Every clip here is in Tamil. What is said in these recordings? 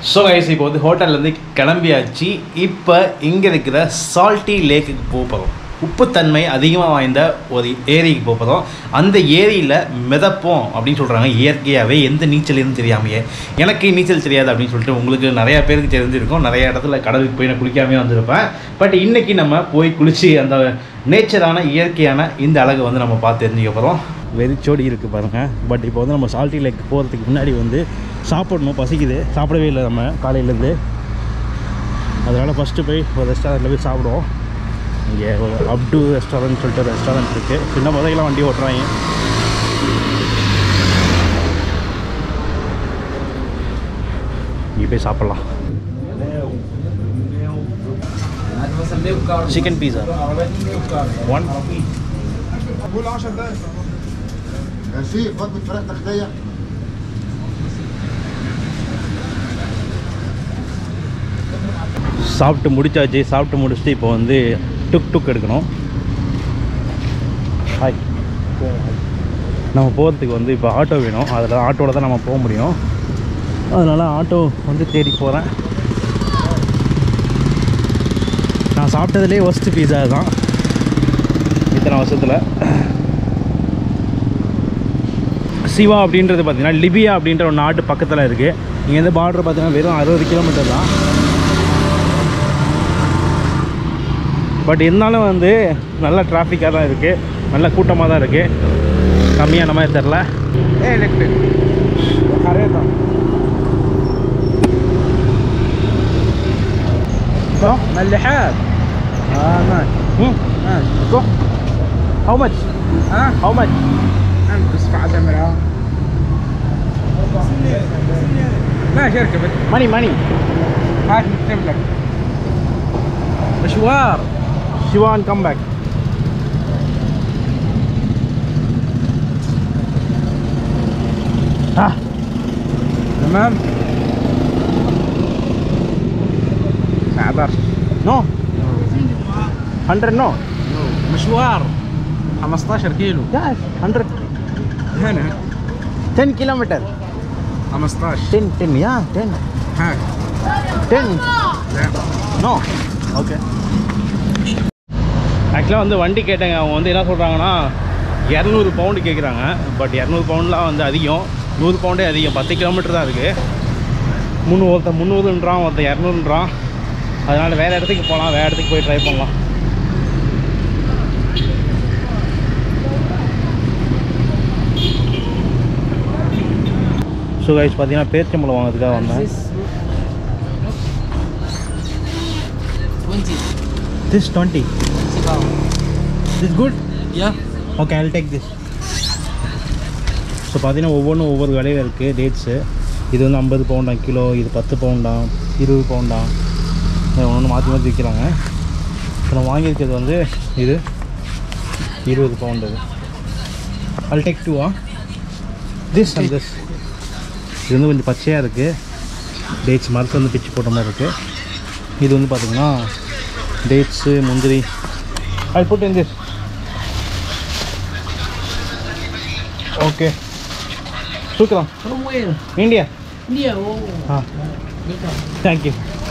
ஸோ கைஸ் இப்போ வந்து ஹோட்டல்லேருந்து கிளம்பியாச்சு இப்போ இங்கே இருக்கிற சால்ட்டி லேக்குக்கு போக போகிறோம் உப்புத்தன்மை அதிகமாக வாய்ந்த ஒரு ஏரிக்கு போக போகிறோம் அந்த ஏரியில் மிதப்போம் அப்படின்னு சொல்கிறாங்க இயற்கையாகவே எந்த நீச்சல் இருந்து தெரியாமையே எனக்கு நீச்சல் தெரியாது அப்படின்னு சொல்லிட்டு உங்களுக்கு நிறையா பேருக்கு தெரிஞ்சிருக்கும் நிறைய இடத்துல கடலுக்கு போய் நான் குளிக்காமே வந்திருப்பேன் பட் இன்றைக்கி நம்ம போய் குளித்து அந்த நேச்சரான இயற்கையான இந்த அழகை வந்து நம்ம பார்த்து தெரிஞ்சுக்க போகிறோம் வெறிச்சோடி இருக்குது பாருங்கள் பட் இப்போ வந்து நம்ம சால்ட்டி லேக் போகிறதுக்கு முன்னாடி வந்து சாப்பிடணும் பசிக்குது சாப்பிடவே இல்லை நம்ம காலையிலேருந்து அதனால் ஃபஸ்ட்டு போய் ஒரு ரெஸ்டாரண்ட்டில் போய் சாப்பிடுவோம் இங்கே ஒரு அப்டு ரெஸ்டாரண்ட் சொல்லிட்டு ஒரு ரெஸ்டாரண்ட் இருக்குது சின்ன முதல்ல வண்டி ஓட்டுறாங்க இங்கே போய் சாப்பிட்லாம் சிக்கன் பீஸா ஒன் قول 10 دقايق في وجبة فراخ تغذية சாப்பிட்டு முடிச்சாச்சு சாப்பிட்டு முடிச்சுட்டு இப்போ வந்து டுக் டுக் எடுக்கணும் ஹாய் நம்ம போகிறதுக்கு வந்து இப்போ ஆட்டோ வேணும் அதில் ஆட்டோவில் தான் நம்ம போக முடியும் அதனால் ஆட்டோ வந்து தேடி போகிறேன் நான் சாப்பிட்டதுலேயே ஒஸ்ட்டு பீஸா தான் இத்தனை வருஷத்தில் சிவா அப்படின்றது பார்த்தீங்கன்னா லிபியா அப்படின்ற ஒரு நாட்டு பக்கத்தில் இருக்குது இங்கேருந்து பார்டர் பார்த்தீங்கன்னா வெறும் அறுபது கிலோமீட்டர் தான் பட் இருந்தாலும் வந்து நல்ல டிராஃபிக்காக தான் இருக்குது நல்ல கூட்டமாக தான் இருக்குது கம்மியான மாதிரி தெரில ايه الكتريك خريطة ملحات اه ماشي ماشي ஹவு மச் ها ஹவு மச் انت تصفى على زمرها ماشي اركبت மணி மணி هات نكتب لك مشوار சிவான் come back ah تمام تعبر no hundred no مشوار 15 كيلو hundred هنا ten kilometre 15 ten ten ya ten هاك ten لا no okay ஆக்சுவலாக வந்து வண்டி கேட்டேங்க அவங்க வந்து என்ன சொல்கிறாங்கன்னா இரநூறு பவுண்டு கேட்குறாங்க பட் இரநூறு பவுண்ட்லாம் வந்து அதிகம் நூறு பவுண்டே அதிகம் பத்து கிலோமீட்டர் தான் இருக்குது முந்நூறு ஒருத்தன் முந்நூறுன்றான் ஒருத்தன் இரநூறுன்றான் அதனால் வேறு இடத்துக்கு போகலாம் வேறு இடத்துக்கு போய் ட்ரை பண்ணலாம் ஸோ கைஸ் பார்த்தீங்கன்னா பேரிச்சம்பழம் வாங்கிறதுக்காக வந்தேன் this twenty this good Yeah. Okay I'll take this so பார்த்தீங்கன்னா ஒவ்வொன்றும் ஒவ்வொரு விலையில் இருக்குது டேட்ஸு இது வந்து ஐம்பது பவுண்டா கிலோ இது பத்து பவுண்டா இருபது பவுண்டா ஒன்று மாற்றி மாற்றி விற்கிறாங்க இப்போ நான் வாங்கியிருக்கிறது வந்து இது இருபது பவுண்டு இது ஐல் டேக் டூவா திஸ் அண்ட் திஸ் இது வந்து கொஞ்சம் பச்சையாக இருக்குது டேட்ஸ் மரத்தில் வந்து பிச்சு போட்ட மாதிரி இருக்குது இது வந்து பார்த்திங்கன்னா டேட்ஸு முந்திரி I put in this okay சூக்கலாம் From where? India India. Oh, ah welcome. Thank you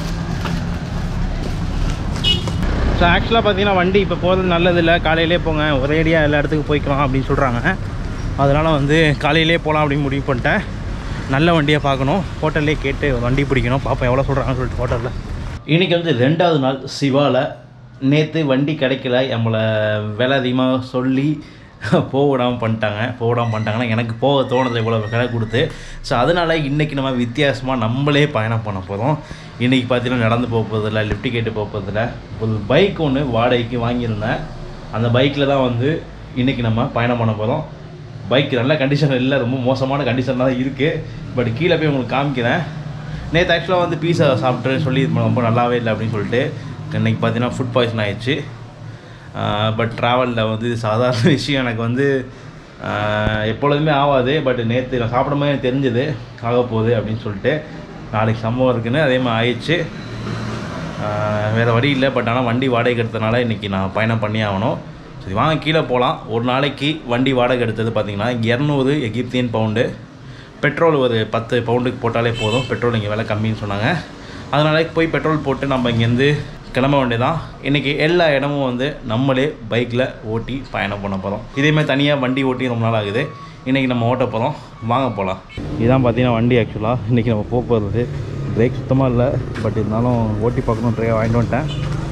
so ஆக்சுவலாக பார்த்தீங்கன்னா வண்டி இப்போ போகிறது நல்லதில்லை காலையிலே போங்க ஒரேடியாக எல்லா இடத்துக்கும் போய்க்கலாம் அப்படின்னு சொல்கிறாங்க அதனால் வந்து காலையிலே போகலாம் அப்படின்னு முடிவு பண்ணிட்டேன் நல்ல வண்டியை பார்க்கணும் ஹோட்டல்லே கேட்டு ஒரு வண்டி பிடிக்கணும் பார்ப்போம் எவ்வளோ சொல்கிறாங்கன்னு சொல்லிட்டு ஹோட்டலில் இன்றைக்கி வந்து ரெண்டாவது நாள் சிவாவில் நேற்று வண்டி கிடைக்கல நம்மளை விலை அதிகமாக சொல்லி போக விடாமல் பண்ணிட்டாங்க போக விடாமல் பண்ணிட்டாங்கன்னா எனக்கு போக தோணுது இவ்வளோ விலை கொடுத்து ஸோ அதனால் இன்றைக்கி நம்ம வித்தியாசமாக நம்மளே பயணம் பண்ண போகிறோம் இன்றைக்கி பார்த்தீங்கன்னா நடந்து போக போகிறதில்ல லிஃப்ட் கேட்டு போக போகிறதில்ல ஒரு பைக் ஒன்று வாடகைக்கு வாங்கியிருந்தேன் அந்த பைக்கில் தான் வந்து இன்றைக்கி நம்ம பயணம் பண்ண போகிறோம் பைக் நல்ல கண்டிஷன் இல்லை ரொம்ப மோசமான கண்டிஷனில் தான் இருக்குது பட் கீழே போய் உங்களுக்கு காமிக்கிறேன் நேற்று ஆக்சுவலாக வந்து பீஸா சாப்பிட்டு சொல்லி ரொம்ப நல்லாவே இல்லை அப்படின்னு சொல்லிட்டு இன்றைக்கி பார்த்தீங்கன்னா ஃபுட் பாய்சன் ஆயிடுச்சு பட் ட்ராவலில் வந்து இது சாதாரண விஷயம் எனக்கு வந்து ஆஹ், எப்பொழுதுமே ஆகாது பட் நேற்று நான் சாப்பிடும்போது எனக்கு தெரிஞ்சது ஆக போகுது அப்படின்னு சொல்லிட்டு நாளைக்கு சம்பவம் இருக்குன்னு அதே மாதிரி ஆயிடுச்சு ஆஹ், வேறு வழி இல்லை பட் ஆனால் வண்டி வாடகை எடுத்தனால இன்றைக்கி நான் பயணம் பண்ணி ஆகணும் சரி வாங்க கீழே போகலாம் ஒரு நாளைக்கு வண்டி வாடகை எடுத்தது பார்த்தீங்கன்னா இரநூறு எகிப்தியன் பவுண்டு பெட்ரோல் ஒரு பத்து பவுண்டுக்கு போட்டாலே போதும் பெட்ரோல் இங்கே விலை கம்மின்னு சொன்னாங்க அதனால போய் பெட்ரோல் போட்டு நம்ம இங்கேருந்து கிளம்ப வேண்டியதான் இன்றைக்கி எல்லா இடமும் வந்து நம்மளே பைக்கில் ஓட்டி பயணம் பண்ண போகிறோம் இதேமாதிரி தனியாக வண்டி ஓட்டி ரொம்ப நாள் ஆகுது இன்றைக்கி நம்ம ஓட்ட போகிறோம் வாங்க போகலாம் இதான் பார்த்தீங்கன்னா வண்டி ஆக்சுவலாக இன்றைக்கி நம்ம போக போகிறது பிரேக் சுத்தமாக இல்லை பட் இருந்தாலும் ஓட்டி பார்க்கணுன்றே வாங்கிட்டு வந்துட்டேன்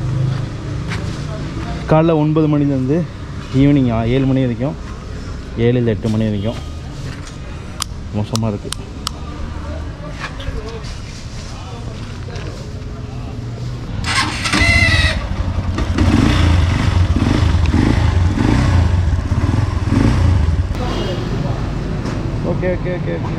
காலைல ஒன்பது மணிலேருந்து ஈவினிங் ஏழு மணி வரைக்கும் ஏழு இல்லை எட்டு மணி வரைக்கும் மோசமாக இருக்குது ஓகே ஓகே ஓகே ஓகே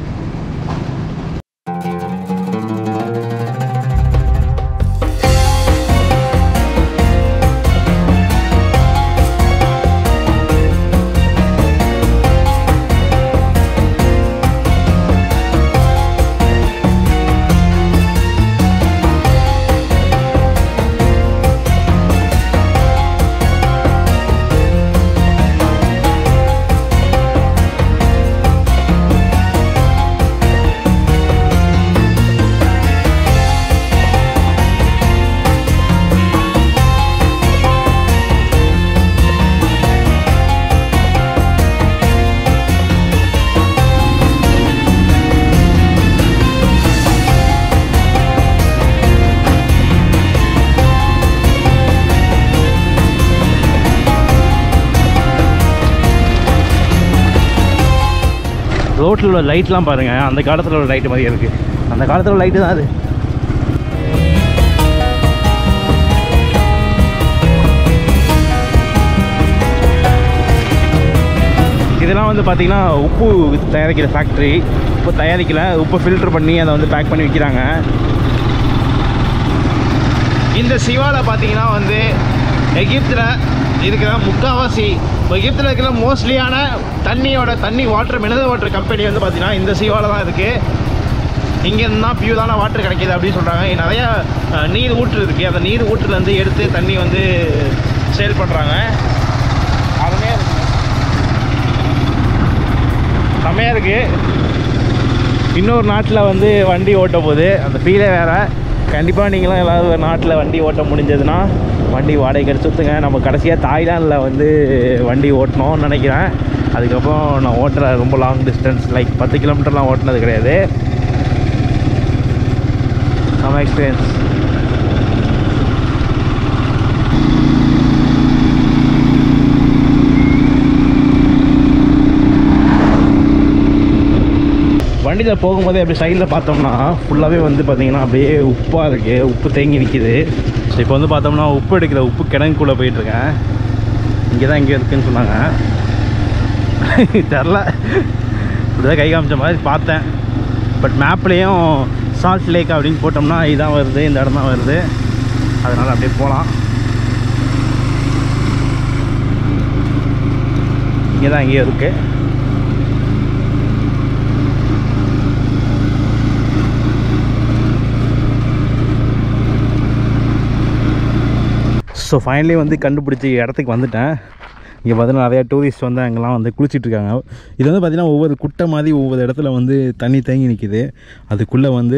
ரோட்டில் உள்ள லைட்லாம் பாருங்கள் அந்த காலத்தில் உள்ள லைட்டு மாதிரியே இருக்குது அந்த காலத்தில் உள்ள லைட்டு தான் அது இதெல்லாம் வந்து பார்த்திங்கன்னா உப்பு தயாரிக்கிற ஃபேக்ட்ரி உப்பு தயாரிக்கல உப்பு ஃபில்டர் பண்ணி அதை வந்து பேக் பண்ணி விற்கிறாங்க இந்த சிவாவில் பார்த்தீங்கன்னா வந்து எகிப்தில் இருக்கிற முக்கால்வாசி இப்போ எகிப்தில் இருக்கிற மோஸ்ட்லியான தண்ணியோட தண்ணி வாட்டர் மினரல் வாட்டர் கம்பெனி வந்து பார்த்தீங்கன்னா இந்த சிவாவில் தான் இருக்குது இங்கேருந்து தான் பியூரான வாட்டர் கிடைக்கிது அப்படின்னு சொல்கிறாங்க இங்க நிறைய அஹ், நீர் ஊற்று இருக்குது அந்த நீர் ஊற்றுலேருந்து எடுத்து தண்ணி வந்து சேல் பண்ணுறாங்க அருமையாக இருக்கு செம்மையாக இருக்குது இன்னொரு நாட்டில் வந்து வண்டி ஓட்ட போகுது அந்த ஃபீலே வேறு கண்டிப்பாக நீங்களும் ஏதாவது ஒரு நாட்டில் வண்டி ஓட்ட முடிஞ்சதுன்னா வண்டி வாடகை சுற்றுங்க நம்ம கடைசியாக தாய்லாந்தில் வந்து வண்டி ஓட்டணும்னு நினைக்கிறேன் அதுக்கப்புறம் நான் ஓட்டுற ரொம்ப லாங் டிஸ்டன்ஸ் லைக் பத்து கிலோமீட்டர்லாம் ஓட்டினது கிடையாது நம்ம எக்ஸ்பீரியன்ஸ் வண்டியில் போகும்போதே அப்படி சைடில் பார்த்தோம்னா ஃபுல்லாகவே வந்து பார்த்திங்கன்னா அப்படியே உப்பாக இருக்குது உப்பு தேங்கி நிற்கிது ஸோ இப்போ வந்து பார்த்தோம்னா உப்பு எடுக்கிற உப்பு கிணங்குக்குள்ளே போயிட்டுருக்கேன் இங்கே தான் இங்கே இருக்குன்னு சொன்னாங்க தெரில இப்படிதான் கை காமிச்ச மாதிரி பார்த்தேன் பட் மேப்லேயும் சால்ட் லேக் அப்படின்னு போட்டோம்னா இதான் வருது இந்த இடம் தான் வருது அதனால் அப்படியே போகலாம் இங்கே தான் இங்கேயும் இருக்குது ஸோ ஃபைனலி வந்து கண்டுபிடிச்சி இடத்துக்கு வந்துட்டேன் இங்கே பார்த்தீங்கன்னா நிறையா டூரிஸ்ட் வந்து அங்கெல்லாம் வந்து குளிச்சிட்டு இருக்காங்க இது வந்து பார்த்திங்கன்னா ஒவ்வொரு குட்டை மாதிரி ஒவ்வொரு இடத்துல வந்து தண்ணி தேங்கி நிற்கிது அதுக்குள்ளே வந்து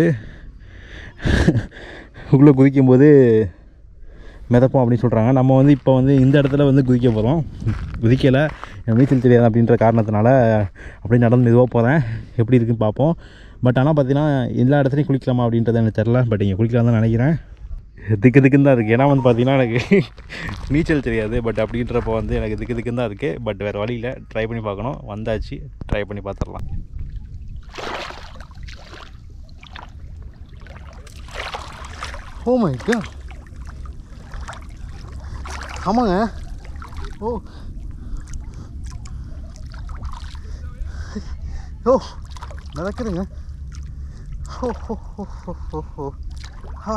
உள்ளே குதிக்கும்போது மிதப்போம் அப்படின்னு சொல்கிறாங்க நம்ம வந்து இப்போ வந்து இந்த இடத்துல வந்து குதிக்க போகிறோம் குதிக்கலை எனக்கு நீச்சல் தெரியாது அப்படின்ற காரணத்தினால அப்படியே நடந்து மெதுவாக போகிறேன் எப்படி இருக்குன்னு பார்ப்போம் பட் ஆனால் பார்த்தீங்கன்னா எல்லா இடத்துலையும் குளிக்கலாமா அப்படின்றது எனக்கு தெரில பட் இங்கே குளிக்கலாம் தான் நினைக்கிறேன் திக்கு திக்குன்னு தான் இருக்குது ஏன்னா வந்து பார்த்தீங்கன்னா எனக்கு நீச்சல் தெரியாது பட் அப்படின்றப்போ வந்து எனக்கு திக்கு திக்குன்னு தான் இருக்குது பட் வேறு வழியில் ட்ரை பண்ணி பார்க்கணும் வந்தாச்சு ட்ரை பண்ணி பார்த்துடலாம் ஓ மை காட் ஆமாங்க ஓ ஓ நடக்குதுங்க ஓ ஹோ ஹோ ஹோ ஹோ ஹோ ஆ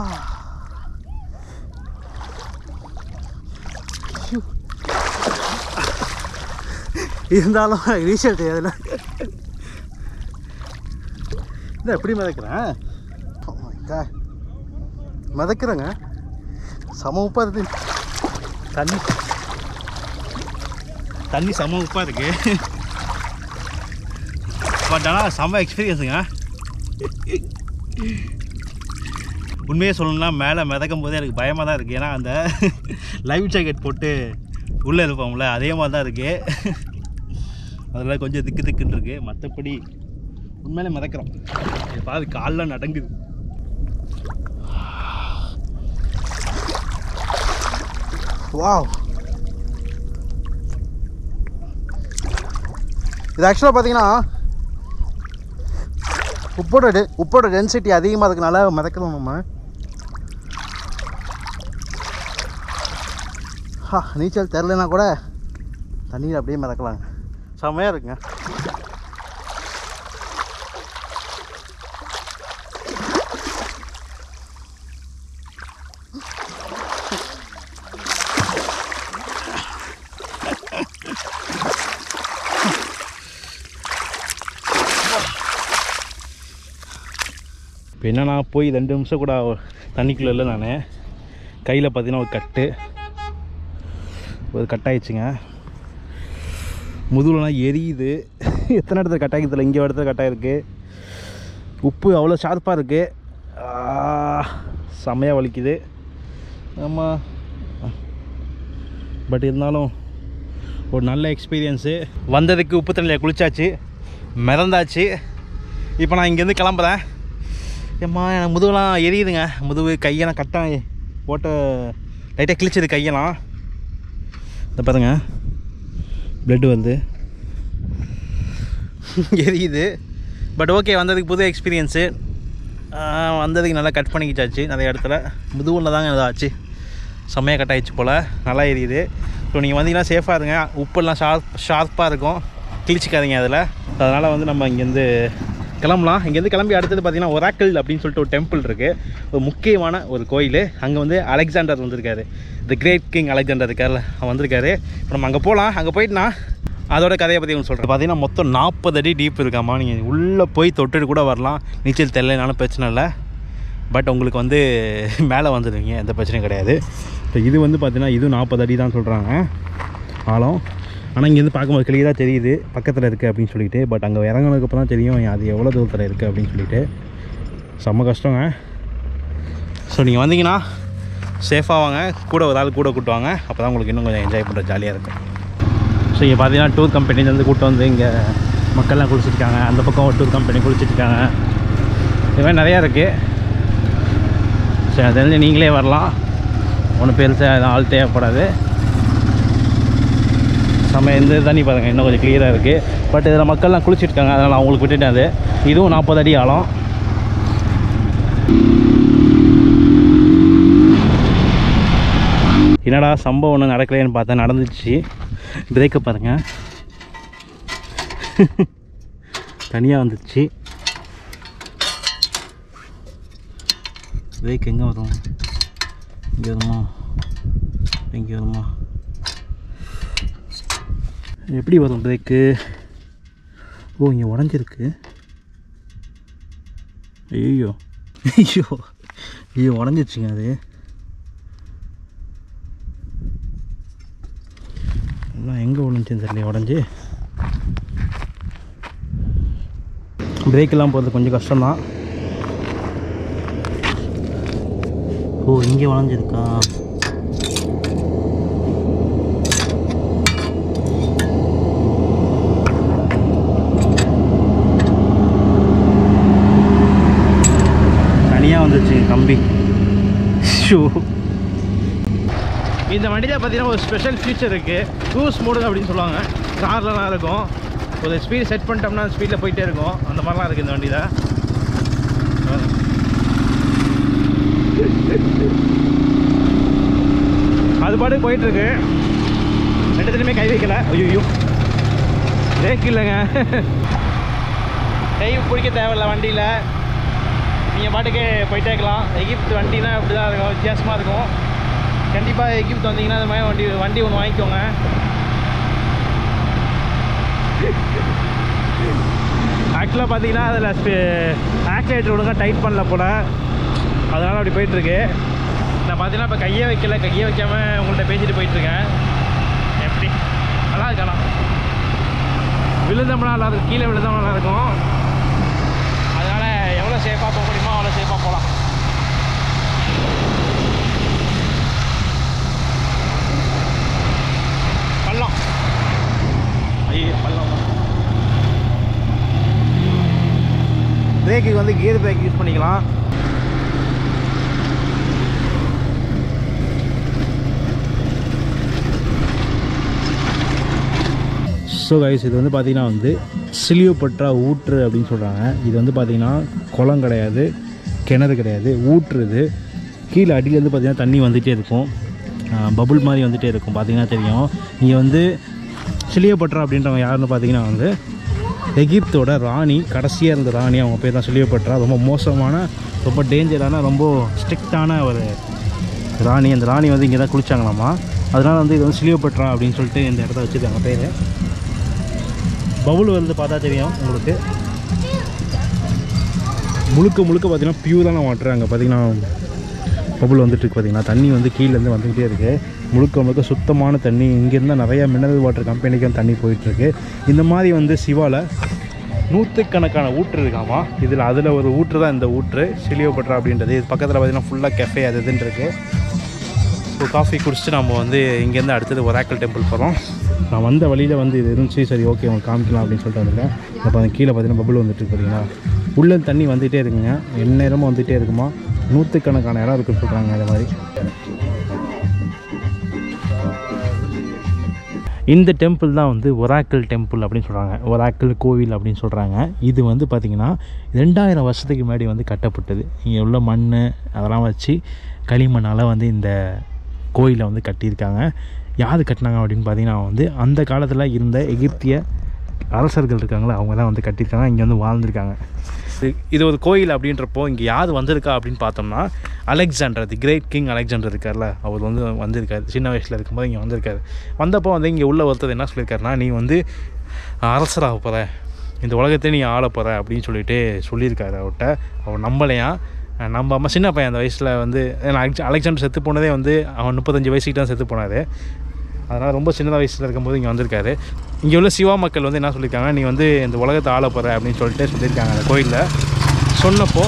ஐயோ. இருந்தாலும் ரீசல்ட் அதில் என்ன எப்படி மிதக்கிறேன் Oh my God. மிதக்கிறேங்க சம உப்பாக இருக்குது தண்ணி தண்ணி செம உப்பாக இருக்குது பட் ஆனால் செம்ம எக்ஸ்பீரியன்ஸுங்க உண்மையே சொல்லணும்னா மேலே மிதக்கும் போதே எனக்கு பயமாக தான் இருக்குது ஏன்னா அந்த லைவ் ஜாக்கெட் போட்டு உள்ளே இருப்போம்ல அதே மாதிரி தான் இருக்குது அதில் கொஞ்சம் திக்கு திக்குன்னு இருக்குது மற்றபடி உண்மையிலே மிதக்கிறோம் இது பாரு கால்லாம் நடங்குது வாவ் இது ஆக்சுவலாக பார்த்தீங்கன்னா உப்போட டெ உப்போட டென்சிட்டி அதிகமாக இருக்கனால மிதக்கிறோம் நம்ம ஹா நீச்சல் தெரிலனா கூட தண்ணியில் அப்படியே மிதக்கலாங்க செம்மையாக இருக்குங்க இப்போ என்னன்னா போய் ரெண்டு நிமிஷம் கூட தண்ணிக்குள்ளே இல்லை நான் கையில் பார்த்தீங்கன்னா ஒரு கட்டு ஒரு கட்டாயிடுச்சுங்க முதுகுலலாம் எரியுது எத்தனை இடத்துல கட்டாயத்தில் இங்கே ஒரு இடத்துல கட்டாயிருக்கு உப்பு அவ்வளோ ஷார்ப்பாக இருக்குது செம்மையாக வலிக்குது ஆமாம் பட் இருந்தாலும் ஒரு நல்ல எக்ஸ்பீரியன்ஸு வந்ததுக்கு உப்பு தண்ணியில் குளிச்சாச்சு மிதந்தாச்சு இப்போ நான் இங்கேருந்து கிளம்புறேன் ஏம்மா எனக்கு முதுகுலாம் எரியுதுங்க முதுகு கையெல்லாம் கட்டாக போட்ட லைட்டாக கிழிச்சது கையெல்லாம் இந்த பாருங்க பிளட்டு வந்து எரியுது பட் ஓகே வந்ததுக்கு புது எக்ஸ்பீரியன்ஸு வந்ததுக்கு நல்லா கட் பண்ணிக்கிச்சாச்சு நிறைய இடத்துல முதுகுல தாங்க இதாச்சு செம்மையாக கட் ஆயிடுச்சு போல் நல்லா எரியுது ஸோ நீங்கள் வந்தீங்கன்னா சேஃபாக இருங்க உப்பெல்லாம் ஷார்ப் ஷார்ப்பாக இருக்கும் கிழிச்சிக்காதீங்க அதில் அதனால் வந்து நம்ம இங்கேருந்து கிளம்பலாம் இங்கேருந்து கிளம்பி அடுத்தது பார்த்தீங்கன்னா ஒராக்கிள் அப்படின்னு சொல்லிட்டு ஒரு டெம்பிள் இருக்குது ஒரு முக்கியமான ஒரு கோயில் அங்கே வந்து அலெக்சாண்டர் வந்திருக்காரு த கிரேட் கிங் அலெக்சாண்டர் இருக்கார்ல அவன் வந்திருக்காரு இப்போ நம்ம அங்கே போகலாம் அங்கே போயிட்டு நான் அதோட கதையை பற்றி உங்களுக்கு சொல்கிறேன் பார்த்தீங்கன்னா மொத்தம் நாற்பது அடி டீப் இருக்காமா நீங்கள் உள்ளே போய் தொட்டுட்டு கூட வரலாம் நீச்சல் தெரியலனாலும் பிரச்சனை இல்லை பட் உங்களுக்கு வந்து மேலே வந்துடுவீங்க எந்த பிரச்சனையும் கிடையாது இப்போ இது வந்து பார்த்தீங்கன்னா இதுவும் நாற்பது அடி தான் சொல்கிறாங்க ஆழம் ஆனால் இங்கேருந்து பார்க்கும்போது கிளியராக தெரியுது பக்கத்தில் இருக்குது அப்படின்னு சொல்லிட்டு பட் அங்கே இறங்கினதுக்கப்புறம் தான் தெரியும் அது எவ்வளோ தூரத்தில் இருக்குது அப்படின்னு சொல்லிட்டு செம்ம கஷ்டங்க ஸோ நீங்கள் வந்தீங்கன்னா சேஃபாக வாங்க கூட ஒரு ஆள் கூட கூட்டுவாங்க அப்போ தான் உங்களுக்கு இன்னும் கொஞ்சம் என்ஜாய் பண்ணுற ஜாலியாக இருக்கும் ஸோ இங்கே பார்த்தீங்கன்னா டூர் கம்பெனிலேருந்து கூட்டு வந்து இங்கே மக்கள்லாம் குளிச்சிருக்காங்க அந்த பக்கம் ஒரு டூர் கம்பெனி குளிச்சிருக்காங்க இது மாதிரி நிறையா இருக்குது சரி அது தெரிஞ்சு நீங்களே வரலாம் ஒன்றும் பெருசாக ஆள் தேவைப்படாது நம்ம இந்த தண்ணி பாருங்கள் இன்னும் கொஞ்சம் கிளியராக இருக்குது பட் இதில் மக்கள்லாம் குளிச்சிருக்காங்க அதனால் அவங்களுக்கு விட்டுட்டேன் அது இதுவும் நாற்பது அடி ஆழம் என்னடா சம்பவம் ஒன்று நடக்கலைன்னு பார்த்தா நடந்துச்சு பிரேக்கை பாருங்கள் தனியாக வந்துச்சு பிரேக் எங்கே வரும் இங்கே வருமா இங்கே வருமா எப்படி வரும் பிரேக்கு ஓ இங்கே உடஞ்சிருக்கு ஐயோ ஐயோ ஐயோ உடஞ்சிருச்சுங்க அது எல்லாம் எங்கே விழுந்துச்சுன்னு தெரியல உடஞ்சி பிரேக்கெல்லாம் போகிறது கொஞ்சம் கஷ்டம்தான் ஓ இங்கே வளைஞ்சிருக்கா தனியாக வந்துச்சு கம்பி ஷூ இந்த வண்டியில் பார்த்தீங்கன்னா ஒரு ஸ்பெஷல் ஃபீச்சர் இருக்குது க்ரூஸ் மோடு அப்படின்னு சொல்லுவாங்க கார்லலாம் இருக்கும் ஒரு ஸ்பீடு செட் பண்ணிட்டோம்னா ஸ்பீடில் போயிட்டே இருக்கும் அந்த மாதிரிலாம் இருக்குது இந்த வண்டியில் அது பாட்டு போயிட்டுருக்கு ரெண்டுத்துலையுமே கை வைக்கல ஐயோ பிரேக் இல்லைங்க கை பிடிக்க தேவையில்ல வண்டியில் நீங்கள் பாட்டுக்கு போயிட்டே இருக்கலாம் எகிப்து வண்டினா இப்படி தான் இருக்கும் வித்தியாசமாக இருக்கும் கண்டிப்பாக எகிப்து வந்தீங்கன்னா இந்த மாதிரி வண்டி வண்டி ஒன்று வாங்கிக்கோங்க ஆக்சுவலாக பார்த்தீங்கன்னா அதில் ஆக்சிலேட்டர் ஒழுங்காக டைட் பண்ணல போல் அதனால் அப்படி போயிட்டுருக்கு நான் பார்த்தீங்கன்னா இப்போ கையே வைக்கல கையே வைக்காமல் உங்கள்கிட்ட பேசிட்டு போயிட்டுருக்கேன் எப்படி நல்லா இருக்கலாம் விழுந்தோம்னா நல்லா இருக்கும் கீழே விழுந்தோம்னா நல்லா இருக்கும் அதனால் எவ்வளோ சேஃபாக போக முடியுமோ அவ்வளோ சேஃபாக போகலாம் பள்ளம் ஐயோ பள்ளம் பிரேக்குக்கு வந்து கியர் பிரேக் யூஸ் பண்ணிக்கலாம் ஸோ கைஸ் இது வந்து பார்த்தீங்கன்னா வந்து சிலியோபட்ரா ஊற்று அப்படின்னு சொல்கிறாங்க இது வந்து பார்த்தீங்கன்னா குளம் கிடையாது கிணறு கிடையாது ஊற்று இது கீழே அடியிலேருந்து பார்த்தீங்கன்னா தண்ணி வந்துகிட்டே இருக்கும் பபுள் மாதிரி வந்துகிட்டே இருக்கும் பார்த்தீங்கன்னா தெரியும் இங்கே வந்து சிலியோபட்ரா அப்படின்றவங்க யாருன்னு பார்த்தீங்கன்னா வந்து எகிப்தோட ராணி கடைசியாக இருந்த ராணி அவங்க பேர் தான் சிலியோபட்ரா ரொம்ப மோசமான ரொம்ப டேஞ்சரான ரொம்ப ஸ்ட்ரிக்டான ஒரு ராணி அந்த ராணி வந்து இங்கே தான் குளிச்சாங்களாமா அதனால் வந்து இது வந்து சிலியோபட்ரா அப்படின்னு சொல்லிட்டு இந்த இடத்த வச்சுருக்காங்க பேர் பவுல் வந்து பார்த்தா தெரியும் உங்களுக்கு முழுக்க முழுக்க பார்த்தீங்கன்னா பியூரான வாட்டர் அங்கே பார்த்தீங்கன்னா பபுள் வந்துட்டு இருக்கு பார்த்தீங்கன்னா தண்ணி வந்து கீழேருந்து வந்துக்கிட்டே இருக்குது முழுக்க முழுக்க சுத்தமான தண்ணி இங்கேருந்து நிறைய மினரல் வாட்டர் கம்பெனிக்கும் தண்ணி போயிட்டுருக்கு இந்த மாதிரி வந்து சிவாவில் நூற்றுக்கணக்கான ஊற்று இருக்காமா இதில் அதில் ஒரு ஊற்று தான் இந்த ஊற்று சிலியோபட்ரா அப்படின்றது இது பக்கத்தில் பார்த்தீங்கன்னா ஃபுல்லாக கெஃபே அது இதுன்னு இருக்குது ஸோ காஃபி குடிச்சிட்டு நம்ம வந்து இங்கேருந்து அடுத்தது ஒராக்கல் டெம்பிள் போகிறோம் நான் வந்த வழியில் வந்து இது இருந்துச்சு சரி ஓகே உங்களுக்கு காமிக்கலாம் அப்படின்னு சொல்லிட்டு வந்துருக்கேன் இப்போ அந்த கீழே பார்த்தீங்கன்னா பபுள் வந்துட்டு இருக்கு பார்த்தீங்களா உள்ளே தண்ணி வந்துகிட்டே இருக்குங்க எந்நேரமும் வந்துகிட்டே இருக்குமா நூற்றுக்கணக்கான இடம் இருக்குன்னு சொல்கிறாங்க அது மாதிரி இந்த டெம்பிள் தான் வந்து ஒராக்கிள் டெம்பிள் அப்படின்னு சொல்கிறாங்க ஒராக்கிள் கோவில் அப்படின்னு சொல்கிறாங்க இது வந்து பார்த்திங்கன்னா ரெண்டாயிரம் வருஷத்துக்கு முன்னாடி வந்து கட்டப்பட்டது இங்கே உள்ள மண் அதெல்லாம் வச்சு களிமண்ணால் வந்து இந்த கோயிலை வந்து கட்டியிருக்காங்க யார் கட்டினாங்க அப்படின்னு பார்த்தீங்கன்னா வந்து அந்த காலத்தில் இருந்த எகிப்திய அரசர்கள் இருக்காங்களே அவங்க தான் வந்து கட்டியிருக்காங்க இங்கே வந்து வாழ்ந்திருக்காங்க இது- இது ஒரு கோயில் அப்படின்றப்போ இங்கே யார் வந்திருக்கா அப்படின்னு பார்த்தோம்னா Alexander the great king Alexander இருக்கார்ல அவர் வந்து வந்திருக்காரு சின்ன வயசில் இருக்கும்போது இங்கே வந்திருக்காரு வந்தப்போ வந்து இங்கே உள்ள ஒருத்தர் என்ன சொல்லியிருக்காருன்னா நீ வந்து அரசராக போகிற இந்த உலகத்தை நீ ஆள போகிற அப்படின்னு சொல்லிட்டு சொல்லியிருக்காரு அவர்கிட்ட அவர் நம்பலையா நம்ம அம்மா சின்ன பையன் அந்த வயசில் வந்து ஏன்னா அலெக்ச- அலெக்சாண்டர் செத்து போனதே வந்து அவன் முப்பத்தஞ்சு வயசுக்கு தான் செத்து போனார் அதனால் ரொம்ப சின்ன வயசில் இருக்கும்போது இங்கே வந்திருக்காரு இங்கே உள்ள சிவா மக்கள் வந்து என்ன சொல்லியிருக்காங்க நீ வந்து இந்த உலகத்தை ஆள போகிற அப்படின்னு சொல்லிட்டு சொல்லியிருக்காங்க அந்த கோயிலில் சொன்னப்போ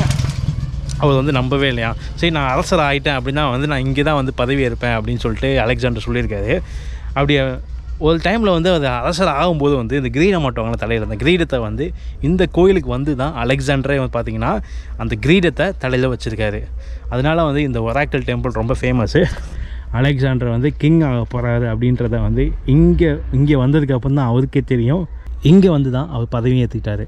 அவர் வந்து நம்பவே இல்லையா சரி நான் அரசர் ஆகிட்டேன் அப்படின்னா வந்து நான் இங்கே தான் வந்து பதவி இருப்பேன் அப்படின்னு சொல்லிட்டு அலெக்சாண்டர் சொல்லியிருக்காரு அப்படி ஒரு டைமில் வந்து அது அரசர் ஆகும்போது வந்து இந்த கிரீடம் மாட்டுவாங்களே தலையில் அந்த கிரீடத்தை வந்து இந்த கோயிலுக்கு வந்து தான் அலெக்சாண்டரே வந்து பார்த்திங்கன்னா அந்த கிரீடத்தை தலையில் வச்சுருக்காரு அதனால வந்து இந்த ஒராக்கல் டெம்பிள் ரொம்ப ஃபேமஸ்ஸு அலெக்சாண்டர் வந்து கிங் ஆக போகிறாரு அப்படின்றத வந்து இங்கே இங்கே வந்ததுக்கு அப்புறம் தான் அவருக்கே தெரியும் இங்கே வந்து தான் அவர் பதவி ஏற்றுக்கிட்டாரு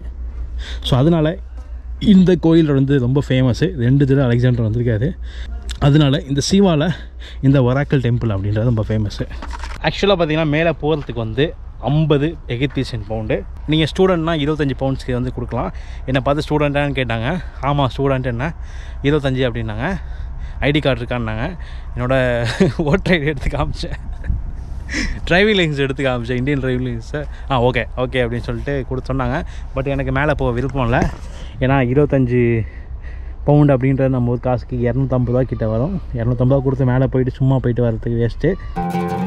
ஸோ அதனால் இந்த கோயில் வந்து ரொம்ப ஃபேமஸ்ஸு ரெண்டு தடவை அலெக்சாண்டர் வந்திருக்காரு அதனால இந்த சிவாவில் இந்த ஒராக்கல் டெம்பிள் அப்படின்றது ரொம்ப ஃபேமஸ்ஸு ஆக்சுவலாக பார்த்தீங்கன்னா மேலே போகிறதுக்கு வந்து ஐம்பது எகிப்தியன் பவுண்டு நீங்கள் ஸ்டூடெண்ட்னா இருபத்தஞ்சி பவுண்ட்ஸ்க்கு வந்து கொடுக்கலாம் என்னை பார்த்து ஸ்டூடெண்ட்டான்னு கேட்டாங்க ஆமாம் ஸ்டூடெண்ட் என்ன இருபத்தஞ்சி அப்படின்னாங்க ஐடி கார்டு இருக்கான்னாங்க என்னோடய ஓட்டர் ஐடி எடுத்து காமிச்சேன் டிரைவிங் லைசன்ஸ் எடுத்து காமிச்சேன் இந்தியன் டிரைவிங் லைசன்ஸை ஆ ஓகே ஓகே அப்படின்னு சொல்லிட்டு கொடுத்து சொன்னாங்க பட் எனக்கு மேலே போக விருப்பம் இல்லை ஏன்னா இருபத்தஞ்சி பவுண்ட் அப்படின்றது நம்ம ஒரு காசுக்கு இரநூத்தம்பது ரூபா கிட்ட வரும் இரநூத்தம்பது ரூபா கொடுத்து மேலே போயிட்டு சும்மா போயிட்டு வரதுக்கு வேஸ்ட்டு